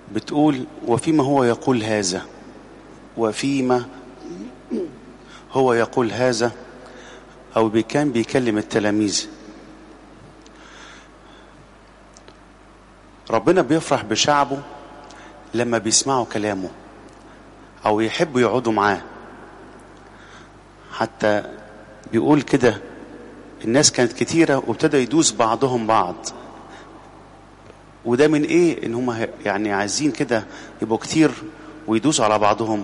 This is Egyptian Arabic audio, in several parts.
بتقول وفيما هو يقول هذا وفيما هو يقول هذا أو كان بيكلم التلاميذ ربنا بيفرح بشعبه لما بيسمعوا كلامه أو يحبوا يقعدوا معاه حتى بيقول كده الناس كانت كتيرة وابتدى يدوس بعضهم بعض وده من ايه ان هم يعني عايزين كده يبقوا كتير ويدوسوا على بعضهم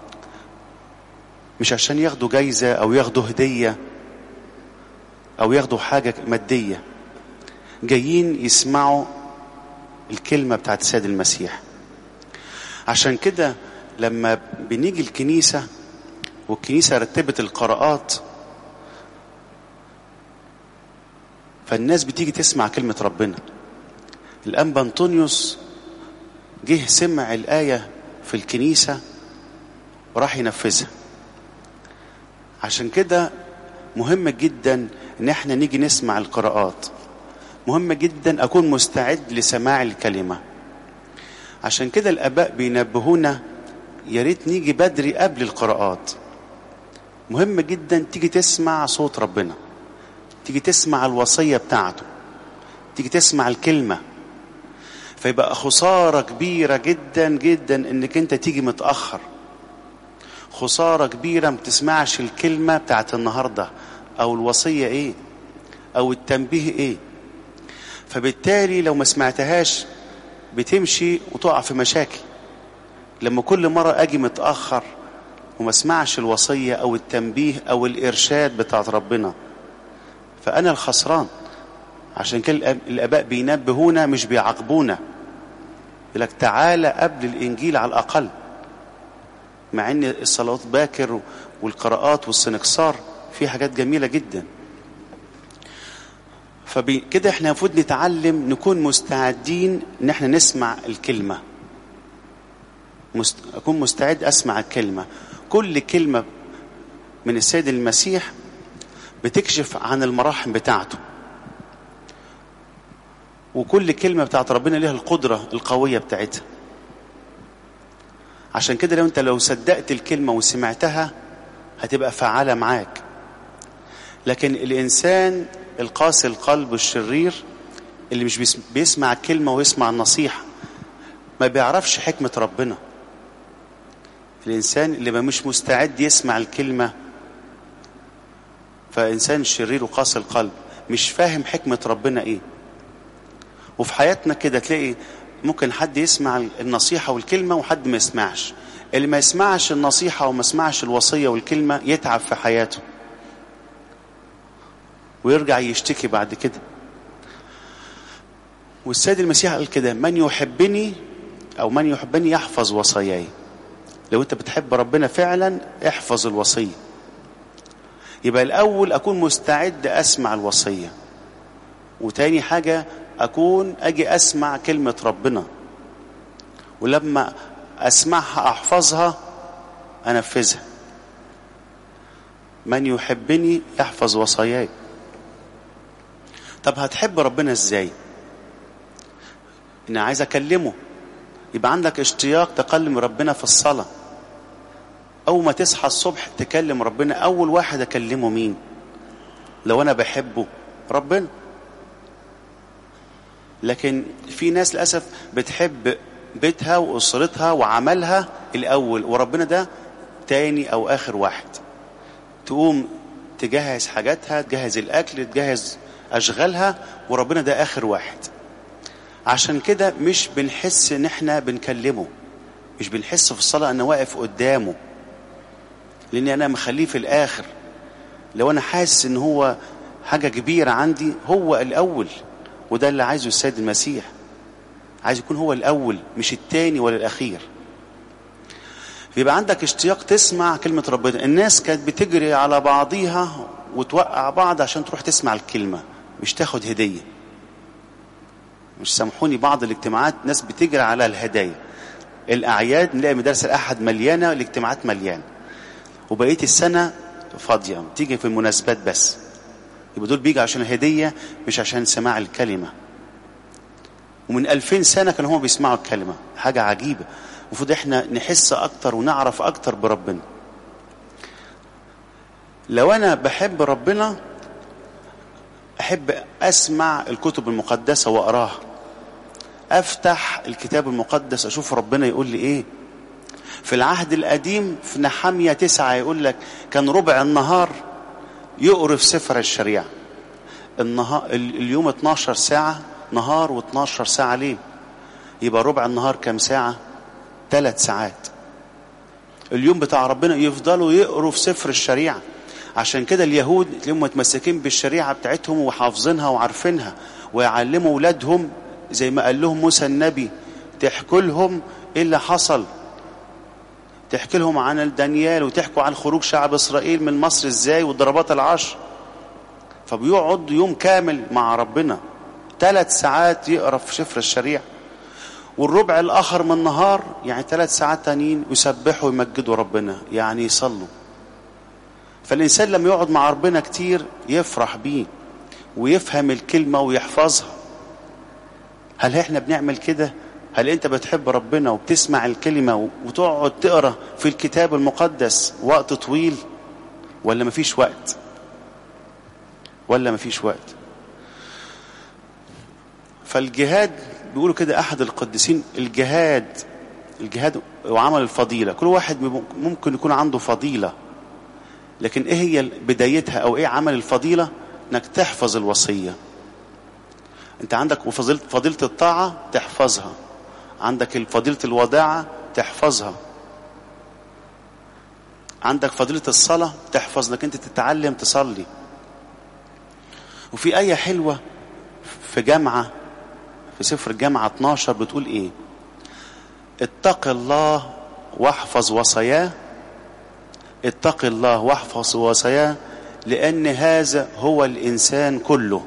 مش عشان ياخدوا جايزة او ياخدوا هدية او ياخدوا حاجة مادية جايين يسمعوا الكلمة بتاعت السيد المسيح عشان كده لما بنيجي الكنيسة والكنيسة رتبت القراءات فالناس بتيجي تسمع كلمة ربنا الأنبا أنطونيوس جه سمع الآية في الكنيسة وراح ينفذها عشان كده مهم جدا ان احنا نيجي نسمع القراءات مهم جدا اكون مستعد لسماع الكلمة عشان كده الاباء بينبهونا يا ريت نيجي بدري قبل القراءات مهم جدا تيجي تسمع صوت ربنا تيجي تسمع الوصية بتاعته تيجي تسمع الكلمة فيبقى خسارة كبيرة جدا جدا انك انت تيجي متأخر خسارة كبيرة ما تسمعش الكلمة بتاعت النهاردة او الوصية ايه او التنبيه ايه فبالتالي لو ما سمعتهاش بتمشي وتقع في مشاكل لما كل مرة اجي متأخر وما اسمعش الوصية او التنبيه او الارشاد بتاعت ربنا فانا الخسران عشان كده الاباء بينبهونا مش بيعاقبونا يقول لك تعالى قبل الانجيل على الاقل مع ان الصلوات باكر والقراءات والسنكسار في حاجات جميله جدا فكده احنا المفروض نتعلم نكون مستعدين ان احنا نسمع الكلمه مست... اكون مستعد اسمع الكلمه كل كلمه من السيد المسيح بتكشف عن المراحم بتاعته وكل كلمة بتاعت ربنا ليها القدرة القوية بتاعتها عشان كده لو انت لو صدقت الكلمة وسمعتها هتبقى فعالة معاك لكن الإنسان القاسي القلب الشرير اللي مش بيسمع الكلمة ويسمع النصيحة ما بيعرفش حكمة ربنا الإنسان اللي ما مش مستعد يسمع الكلمة فإنسان شرير وقاسي القلب مش فاهم حكمة ربنا إيه وفي حياتنا كده تلاقي ممكن حد يسمع النصيحة والكلمة وحد ما يسمعش اللي ما يسمعش النصيحة وما يسمعش الوصية والكلمة يتعب في حياته ويرجع يشتكي بعد كده والسيد المسيح قال كده من يحبني أو من يحبني يحفظ وصاياي لو أنت بتحب ربنا فعلا احفظ الوصية يبقى الأول أكون مستعد أسمع الوصية وتاني حاجة أكون أجي أسمع كلمة ربنا ولما أسمعها أحفظها أنفذها من يحبني يحفظ وصاياي طب هتحب ربنا ازاي انا عايز اكلمه يبقى عندك اشتياق تكلم ربنا في الصلاة اول ما تصحى الصبح تكلم ربنا اول واحد اكلمه مين لو انا بحبه ربنا لكن في ناس للأسف بتحب بيتها وأسرتها وعملها الأول وربنا ده تاني أو آخر واحد تقوم تجهز حاجاتها تجهز الأكل تجهز أشغالها وربنا ده آخر واحد عشان كده مش بنحس إن إحنا بنكلمه مش بنحس في الصلاة أنا واقف قدامه لأني أنا مخليه في الآخر لو أنا حاسس إن هو حاجة كبيرة عندي هو الأول وده اللي عايزه السيد المسيح عايز يكون هو الأول مش التاني ولا الأخير يبقى عندك اشتياق تسمع كلمة ربنا الناس كانت بتجري على بعضيها وتوقع بعض عشان تروح تسمع الكلمة مش تاخد هدية مش سامحوني بعض الاجتماعات ناس بتجري على الهدايا الأعياد نلاقي مدارس الأحد مليانة الاجتماعات مليانة وبقية السنة فاضية تيجي في المناسبات بس يبقى دول بيجي عشان هدية مش عشان سماع الكلمة ومن ألفين سنة كانوا هم بيسمعوا الكلمة حاجة عجيبة المفروض احنا نحس أكتر ونعرف أكتر بربنا لو أنا بحب ربنا أحب أسمع الكتب المقدسة وأقراها أفتح الكتاب المقدس أشوف ربنا يقول لي إيه في العهد القديم في نحمية تسعة يقول لك كان ربع النهار يقرأ في سفر الشريعة النهار اليوم 12 ساعة نهار و12 ساعة ليه يبقى ربع النهار كام ساعة ثلاث ساعات اليوم بتاع ربنا يفضلوا يقروا في سفر الشريعة عشان كده اليهود تلاقيهم متمسكين بالشريعة بتاعتهم وحافظينها وعارفينها ويعلموا أولادهم زي ما قال لهم موسى النبي تحكوا لهم ايه اللي حصل تحكي لهم عن دانيال وتحكوا عن خروج شعب اسرائيل من مصر ازاي والضربات العشر فبيقعد يوم كامل مع ربنا ثلاث ساعات يقرا في شفر الشريعه والربع الاخر من النهار يعني ثلاث ساعات تانيين يسبحوا ويمجدوا ربنا يعني يصلوا فالانسان لما يقعد مع ربنا كتير يفرح بيه ويفهم الكلمه ويحفظها هل احنا بنعمل كده هل انت بتحب ربنا وبتسمع الكلمة وتقعد تقرا في الكتاب المقدس وقت طويل ولا مفيش وقت ولا مفيش وقت فالجهاد بيقولوا كده احد القديسين الجهاد الجهاد وعمل الفضيلة كل واحد ممكن يكون عنده فضيلة لكن ايه هي بدايتها او ايه عمل الفضيلة انك تحفظ الوصية انت عندك فضيلة, فضيلة الطاعة تحفظها عندك فضيلة الوداعة تحفظها عندك فضيلة الصلاة تحفظ انك انت تتعلم تصلي وفي آية حلوة في جامعة في سفر الجامعة 12 بتقول ايه اتق الله واحفظ وصاياه اتق الله واحفظ وصاياه لأن هذا هو الإنسان كله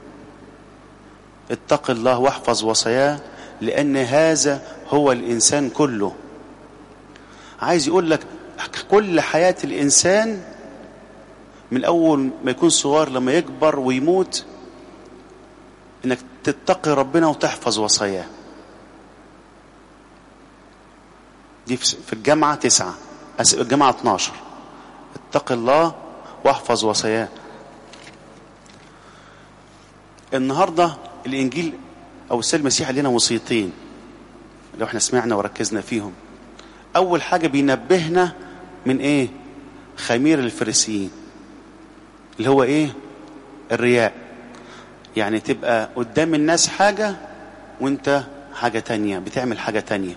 اتق الله واحفظ وصاياه لأن هذا هو الإنسان كله عايز يقول لك كل حياة الإنسان من أول ما يكون صغير لما يكبر ويموت إنك تتقي ربنا وتحفظ وصاياه دي في الجامعة تسعة الجامعة 12 اتق الله واحفظ وصاياه النهارده الانجيل او السيد المسيح لنا وصيتين لو احنا سمعنا وركزنا فيهم اول حاجه بينبهنا من ايه خمير الفريسيين اللي هو ايه الرياء يعني تبقى قدام الناس حاجه وانت حاجه تانية بتعمل حاجه تانية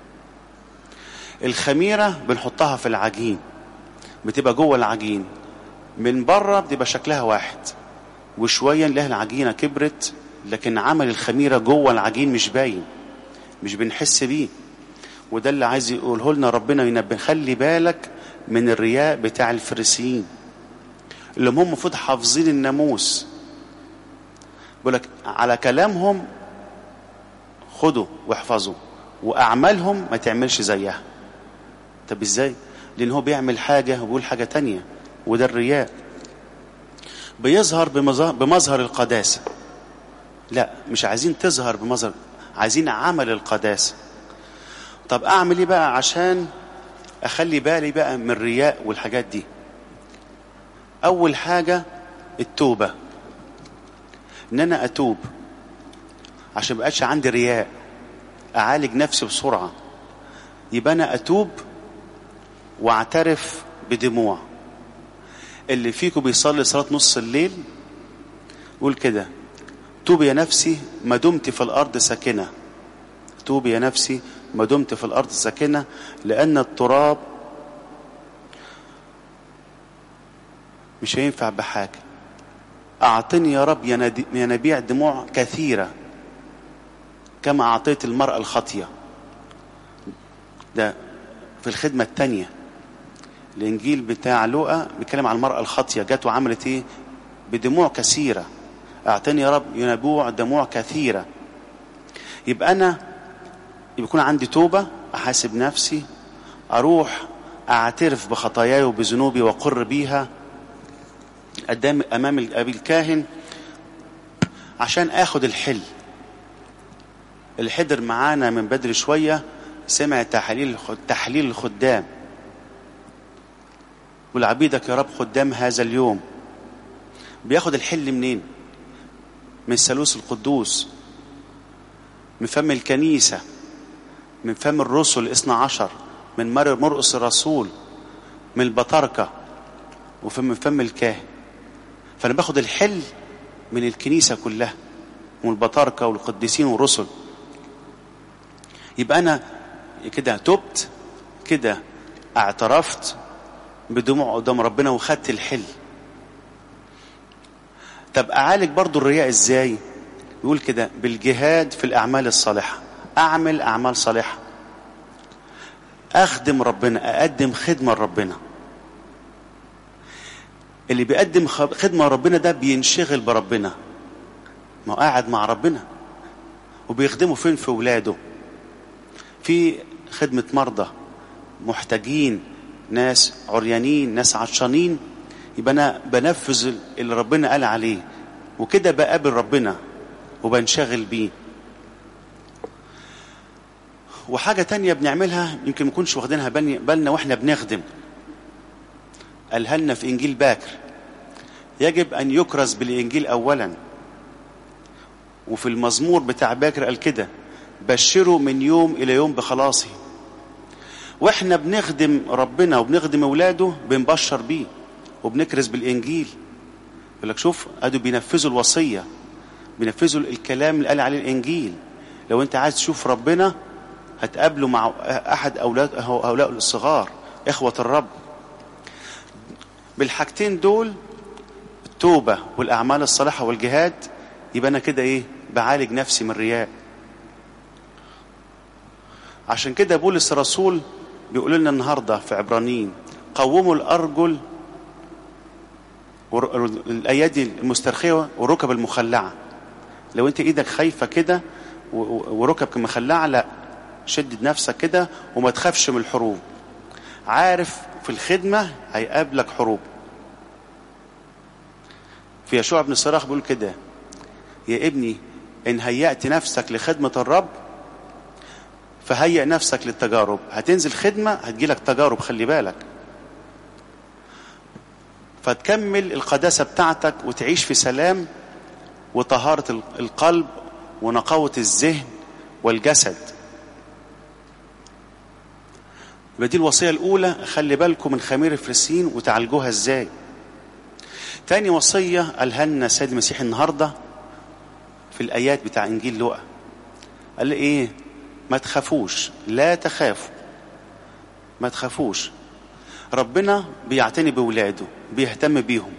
الخميره بنحطها في العجين بتبقى جوه العجين من بره بتبقى شكلها واحد وشويه نلاقي العجينه كبرت لكن عمل الخميره جوه العجين مش باين مش بنحس بيه وده اللي عايز يقوله لنا ربنا ينبه خلي بالك من الرياء بتاع الفريسيين اللي هم المفروض حافظين الناموس بيقول لك على كلامهم خدوا واحفظوا واعمالهم ما تعملش زيها طب ازاي لان هو بيعمل حاجه وبيقول حاجه تانية وده الرياء بيظهر بمظهر القداسه لا مش عايزين تظهر بمظهر عايزين عمل القداسه طب اعمل ايه بقى عشان اخلي بالي بقى من الرياء والحاجات دي اول حاجه التوبه ان انا اتوب عشان مبقاش عندي رياء اعالج نفسي بسرعه يبقى انا اتوب واعترف بدموع اللي فيكم بيصلي صلاه نص الليل يقول كده توب يا نفسي ما دمت في الارض ساكنه توب يا نفسي ما دمت في الارض ساكنه لان التراب مش هينفع بحاجه اعطني يا رب ينابيع دموع كثيره كما اعطيت المراه الخاطيه ده في الخدمه الثانيه الانجيل بتاع لوقا بيتكلم عن المراه الخاطيه جت وعملت ايه بدموع كثيره اعطني يا رب ينبوع دموع كثيره يبقى انا يكون عندي توبه احاسب نفسي اروح اعترف بخطاياي وبذنوبي واقر بيها قدام امام ابي الكاهن عشان اخد الحل اللي حضر معانا من بدري شوية سمع تحليل تحليل الخدام والعبيدك يا رب خدام هذا اليوم بياخد الحل منين من الثالوث القدوس من فم الكنيسة من فم الرسل الاثنى عشر من مرقس الرسول من البطاركة وفم فم الكاهن فأنا باخد الحل من الكنيسة كلها ومن البطاركة والقديسين والرسل يبقى أنا كده تبت كده اعترفت بدموع قدام ربنا وخدت الحل طب أعالج برضو الرياء إزاي يقول كده بالجهاد في الأعمال الصالحة أعمل أعمال صالحة أخدم ربنا أقدم خدمة لربنا اللي بيقدم خدمة لربنا ده بينشغل بربنا ما هو قاعد مع ربنا وبيخدمه فين في ولاده في خدمة مرضى محتاجين ناس عريانين ناس عطشانين يبقى أنا بنفذ اللي ربنا قال عليه وكده بقابل ربنا وبنشغل بيه وحاجة تانية بنعملها يمكن ما نكونش واخدينها بالنا واحنا بنخدم قالها لنا في إنجيل باكر يجب أن يكرز بالإنجيل أولا وفي المزمور بتاع باكر قال كده بشروا من يوم إلى يوم بخلاصه واحنا بنخدم ربنا وبنخدم اولاده بنبشر بيه وبنكرز بالانجيل يقول لك شوف ادوا بينفذوا الوصيه بينفذوا الكلام اللي قال عليه الانجيل لو انت عايز تشوف ربنا هتقابله مع احد اولاد هؤلاء الصغار اخوه الرب بالحاجتين دول التوبه والاعمال الصالحه والجهاد يبقى انا كده ايه بعالج نفسي من الرياء عشان كده بولس الرسول بيقول لنا النهارده في عبرانيين قوموا الارجل الايادي المسترخيه والركب المخلعه لو انت ايدك خايفه كده وركبك مخلعه لا شدد نفسك كده وما تخافش من الحروب عارف في الخدمه هيقابلك حروب في يشوع بن الصراخ بيقول كده يا ابني ان هيأت نفسك لخدمه الرب فهيئ نفسك للتجارب هتنزل خدمة هتجيلك تجارب خلي بالك فتكمل القداسة بتاعتك وتعيش في سلام وطهارة القلب ونقاوة الذهن والجسد يبقى دي الوصية الأولى خلي بالكم من خمير الفريسين وتعالجوها ازاي تاني وصية قالها لنا سيد المسيح النهاردة في الآيات بتاع إنجيل لوقا قال إيه ما تخافوش لا تخافوا ما تخافوش ربنا بيعتني بولاده بيهتم بيهم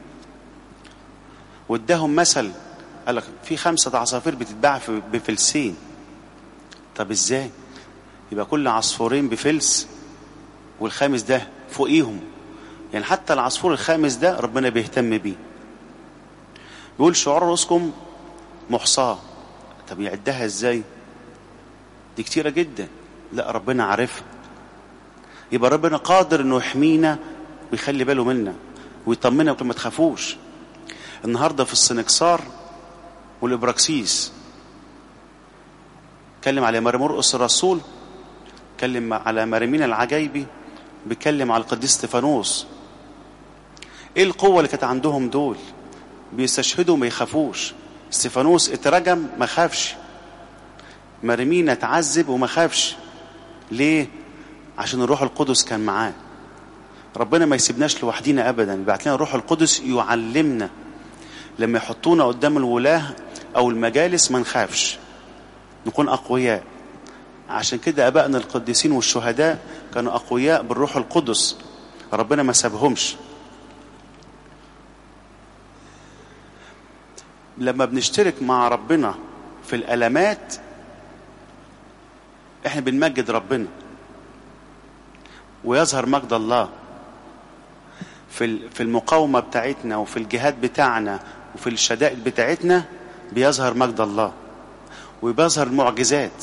واداهم مثل قال لك في خمسة عصافير بتتباع بفلسين طب ازاي يبقى كل عصفورين بفلس والخامس ده فوقيهم يعني حتى العصفور الخامس ده ربنا بيهتم بيه بيقول شعور رؤوسكم محصاه طب يعدها ازاي دي كتيرة جدا لا ربنا عارفها يبقى ربنا قادر انه يحمينا ويخلي باله منا ويطمنا وما تخافوش النهارده في السنكسار والابراكسيس اتكلم على مرمرقس الرسول اتكلم على مريمين العجايبي بيتكلم على القديس استفانوس ايه القوه اللي كانت عندهم دول بيستشهدوا ما يخافوش استفانوس اترجم ما خافش مرمينا اتعذب وما خافش ليه عشان الروح القدس كان معاه ربنا ما يسيبناش لوحدينا ابدا يبعت لنا الروح القدس يعلمنا لما يحطونا قدام الولاه او المجالس ما نخافش نكون اقوياء عشان كده ابائنا القديسين والشهداء كانوا اقوياء بالروح القدس ربنا ما سابهمش لما بنشترك مع ربنا في الالمات احنا بنمجد ربنا ويظهر مجد الله في في المقاومه بتاعتنا وفي الجهاد بتاعنا وفي الشدائد بتاعتنا بيظهر مجد الله وبيظهر المعجزات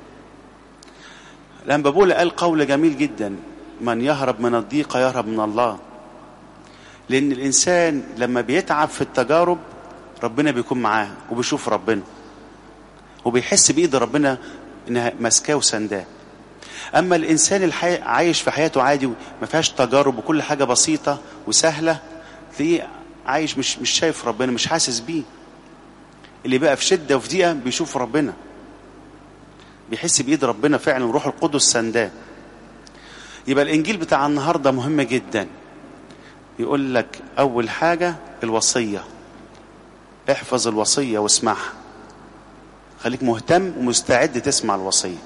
لما بقول قال قول جميل جدا من يهرب من الضيقة يهرب من الله لأن الإنسان لما بيتعب في التجارب ربنا بيكون معاه وبيشوف ربنا وبيحس بإيد ربنا إنها ماسكاه وسنداه أما الإنسان الحي... عايش في حياته عادي وما فيهاش تجارب وكل حاجة بسيطة وسهلة تلاقيه عايش مش مش شايف ربنا مش حاسس بيه اللي بقى في شدة وفي ضيقة بيشوف ربنا بيحس بإيد ربنا فعلا وروح القدس سنداه يبقى الإنجيل بتاع النهاردة مهم جدا يقول لك أول حاجة الوصية احفظ الوصية واسمعها خليك مهتم ومستعد تسمع الوصية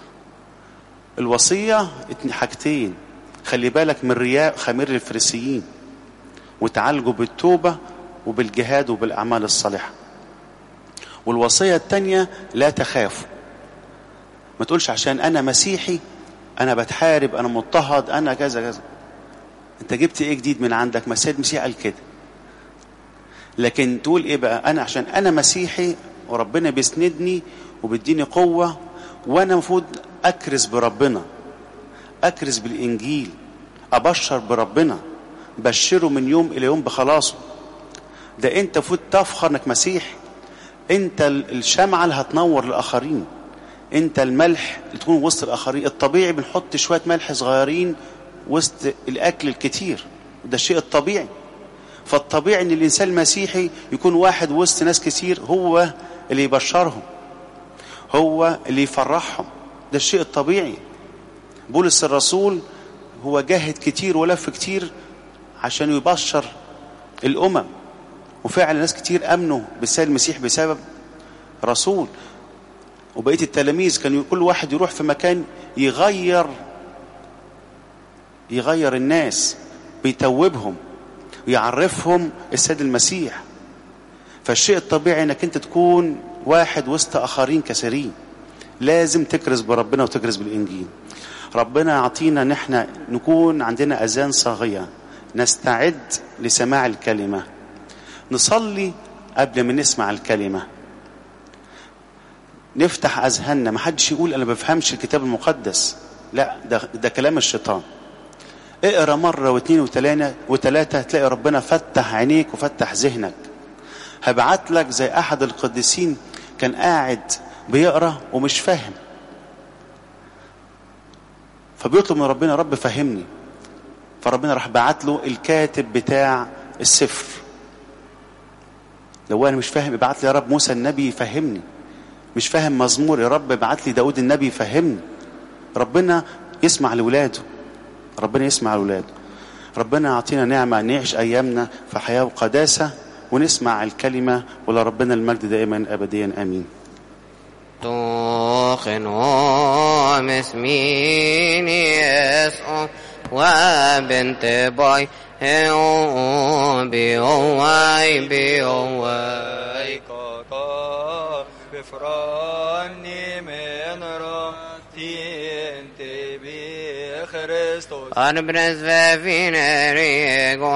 الوصية حاجتين خلي بالك من رياء خمير الفريسيين وتعالجوا بالتوبة وبالجهاد وبالأعمال الصالحة والوصية التانية لا تخافوا ما تقولش عشان أنا مسيحي أنا بتحارب أنا مضطهد أنا كذا كذا أنت جبت إيه جديد من عندك ما السيد المسيح قال كده لكن تقول إيه بقى أنا عشان أنا مسيحي وربنا بيسندني وبيديني قوة وأنا المفروض أكرز بربنا أكرز بالإنجيل أبشر بربنا بشره من يوم إلى يوم بخلاصه ده أنت المفروض تفخر إنك مسيحي أنت الشمعة اللي هتنور الآخرين أنت الملح اللي تكون وسط الآخرين الطبيعي بنحط شوية ملح صغيرين وسط الأكل الكتير ده الشيء الطبيعي فالطبيعي ان الانسان المسيحي يكون واحد وسط ناس كتير هو اللي يبشرهم هو اللي يفرحهم ده الشيء الطبيعي بولس الرسول هو جاهد كتير ولف كتير عشان يبشر الامم وفعلا ناس كتير امنوا بالسيد المسيح بسبب رسول وبقيه التلاميذ كانوا كل واحد يروح في مكان يغير يغير الناس بيتوبهم ويعرفهم السيد المسيح فالشيء الطبيعي انك انت تكون واحد وسط اخرين كثيرين لازم تكرز بربنا وتكرز بالانجيل ربنا يعطينا ان احنا نكون عندنا اذان صاغيه نستعد لسماع الكلمه نصلي قبل ما نسمع الكلمه نفتح اذهاننا ما حدش يقول انا بفهمش الكتاب المقدس لا ده ده كلام الشيطان اقرا مره واثنين وثلاثه وثلاثه هتلاقي ربنا فتح عينيك وفتح ذهنك هبعت لك زي احد القديسين كان قاعد بيقرا ومش فاهم فبيطلب من ربنا رب فهمني فربنا راح بعت له الكاتب بتاع السفر لو انا مش فاهم ابعت لي يا رب موسى النبي يفهمني مش فاهم مزمور يا رب ابعت لي داود النبي يفهمني ربنا يسمع لولاده ربنا يسمع لولاده ربنا يعطينا نعمة نعيش أيامنا في حياة وقداسة ونسمع الكلمة ولربنا المجد دائما أبديا آمين توخن هوم اسمين يسعو وبنت باي هيو بيواي بيواي كاكا بفراني من راتين تبي خريستوس أنا برز في ناري